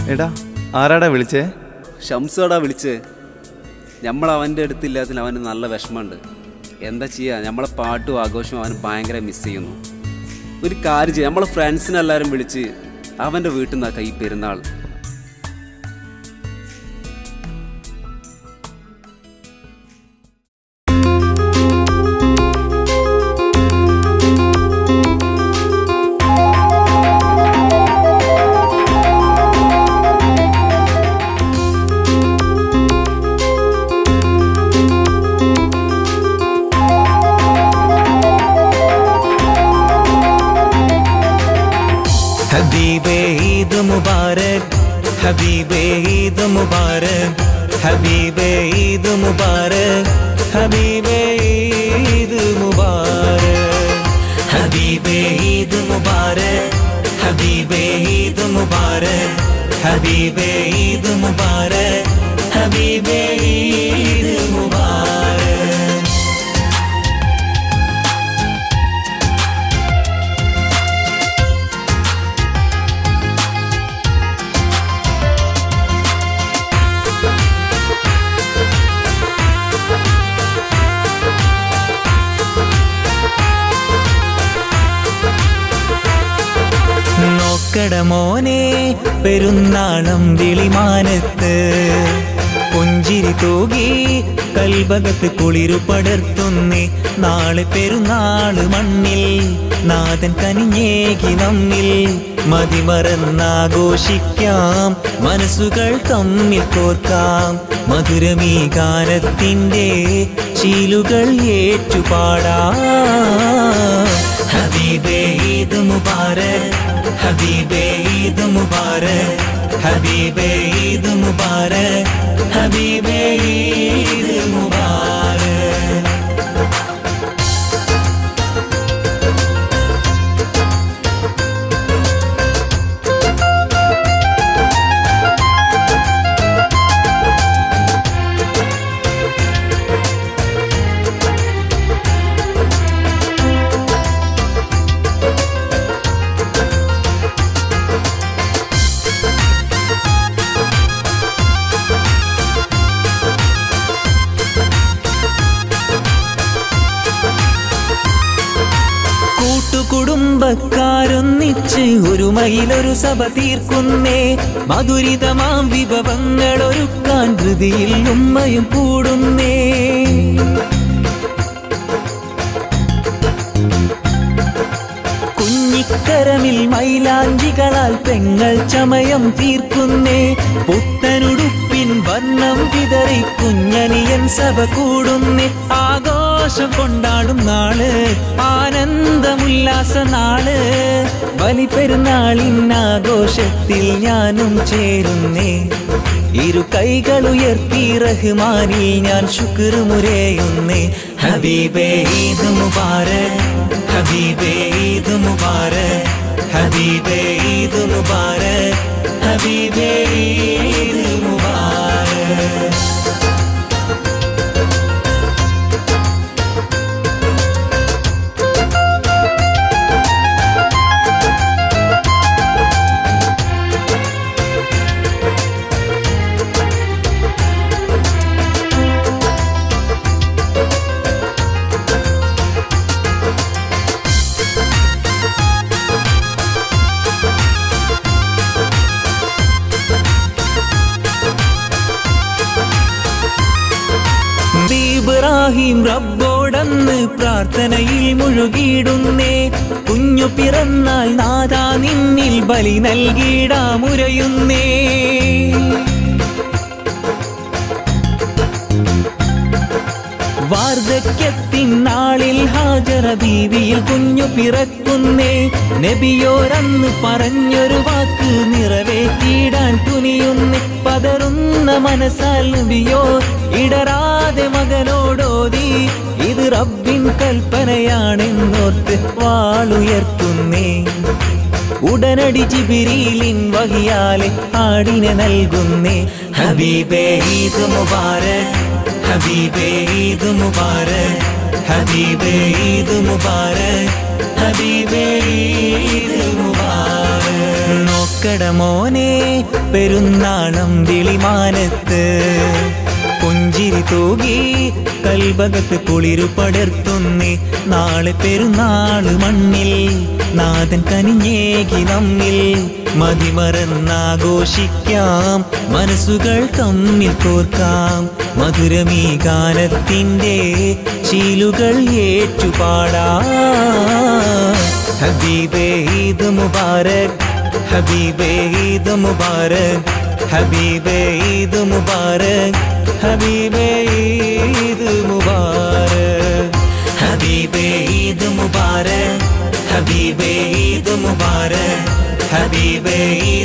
എടാ ആരാടാ വിളിച്ചേ ഷംസോടാ വിളിച്ച് നമ്മൾ അവൻ്റെ അടുത്തില്ലാത്തതിൽ അവന് നല്ല വിഷമമുണ്ട് എന്താ ചെയ്യുക നമ്മളെ പാട്ടും ആഘോഷവും അവന് ഭയങ്കര മിസ് ചെയ്യുന്നു ഒരു കാര്യം ചെയ്യാം നമ്മളെ ഫ്രണ്ട്സിനെല്ലാവരും വിളിച്ച് അവൻ്റെ വീട്ടിൽ നിന്നാക്കാം ഈ പെരുന്നാൾ ഹബീബേ ഈദ് മുബാരക് ഹബീബേ ഈദ് മുബാരക് ഹബീബേ ഈദ് മുബാരക് ഹബീബേ ഈദ് മുബാരക് ഹബീബേ ഈദ് മുബാരക് ഹബീബേ ഈദ് മുബാരക് ഹബീബേ ഈദ് മുബാരക് ഹബീബേ ഈദ് മുബാരക് നോക്കട മോനെ പെരുന്നാളം വിളിമാനത്ത് പുഞ്ചിരി തൂകി കൽഭകത്ത് കുളിരു പടർത്തുന്നേ നാളെ പെരുന്നാള് മണ്ണിൽ നാഥൻ കനിഞ്ഞേകി നമ്മിൽ മതിമറന്നാഘോഷിക്കാം മനസ്സുകൾ തമ്മിൽ കോർക്കാം മധുരമീ ഗാനത്തിൻ്റെ ശീലുകൾ ഏറ്റുപാടാം ഹബീബേ ഈദ് മുബാരക് ഹബീബേ ഈദ് മുബാരക് ഹബീബേ ഈദ് മുബാരക് ഹബീബേ ഈദ് മുബാരക് കൂട്ടുകുടുംബക്കാരൊന്നിച്ച് ഒരു മയിലൊരു സഭ തീർക്കുന്നേ മധുരിതമാം വിഭവങ്ങൾ ഒരുക്കാൻ ധൃതിയിൽ ഉമ്മയും കൂടുന്നേ കുഞ്ഞിക്കരമിൽ മൈലാഞ്ചികളാൽ പെങ്ങൾ ചമയം തീർക്കുന്നേ പുത്തനുടുപ്പിൻ വർണ്ണം വിതറി കുഞ്ഞനിയൻ സഭ കൂടുന്നേ ആഘോഷം കൊണ്ടാടും നാള് ആനന്ദമുല്ലാസ നാള് ബലിപ്പെരുന്നാളിൻ ആഘോഷത്തിൽ ഞാനും ചേരുന്നേ ഇരു കൈകൾ ഉയർത്തി റഹ്മാനിൽ ഞാൻ ശുക്ർ മുരയുന്നേ ഹബീബേ ഈദ് മുബാരക് ഹബീബേ ഈദ് മുബാരക് ഹബീബേ ഈദ് മുബാരക് ഹബീബേ ഈദ് മുബാരക് ഇബ്രാഹിം റബ്ബോടന്ന് പ്രാർത്ഥനയിൽ മുഴുകിയിടുന്നേ കുഞ്ഞു പിറന്നാൽ നാദാ നിന്നിൽ ബലി നൽകിയിടാമുരയുന്നേ വാർദ്ധക്യത്തിൻ നാളിൽ ഹാജറ ബീവിയിൽ കുഞ്ഞു പിറക്കുന്നേ നബിയോരന്ന് പറഞ്ഞൊരു വാക്ക് നിറവേറ്റിയിടാൻ തുനിയുന്നേ പതറുന്ന മനസ്സാൽ നബിയോ ഇടരാതെ മകനോടോതി ഇത് റബ്ബിൻ കൽപ്പനയാണെന്നോർത്ത് വാളുയർത്തുന്നേ ഉടനടി ജിബിരിലിൻ വഹിയാലെ ആടിനെ നൽകുന്നേ ഹബീബേ ഈദ് മുബാരക് ഹബീബേ ഈദ് മുബാരക് ഹബീബേ ഈദ് മുബാരക് ഹബീബേ ഈദ് മുബാരക് നോക്ക മക്കടമോനെ പെരുന്നാളം വിളിമാനത്ത് പുഞ്ചിരി തൂകി കൽബകത്ത് കുളിരു പടർത്തുന്നേ നാളെ പെരുന്നാള് മണ്ണിൽ നാഥൻ കനിഞ്ഞേകി നമ്മിൽ മതിമറന്നാഘോഷിക്കാം മനസ്സുകൾ തമ്മിൽ കോർക്കാം മധുരമീ ഗാനത്തിൻ്റെ ശീലുകൾ ഏറ്റുപാടാം ഹബീബേ ഈദ് മുബാരക് ഹബീബേ ഈദ് മുബാരക് ഹബീബേ ഈദ് മുബാരക് ഹബീബേ ഈദ് മുബാരക് ഹബീബേ ഈദ് മുബാരക് ഹബീബേ ഈദ് മുബാരക് ഹബീബേ ഈദ്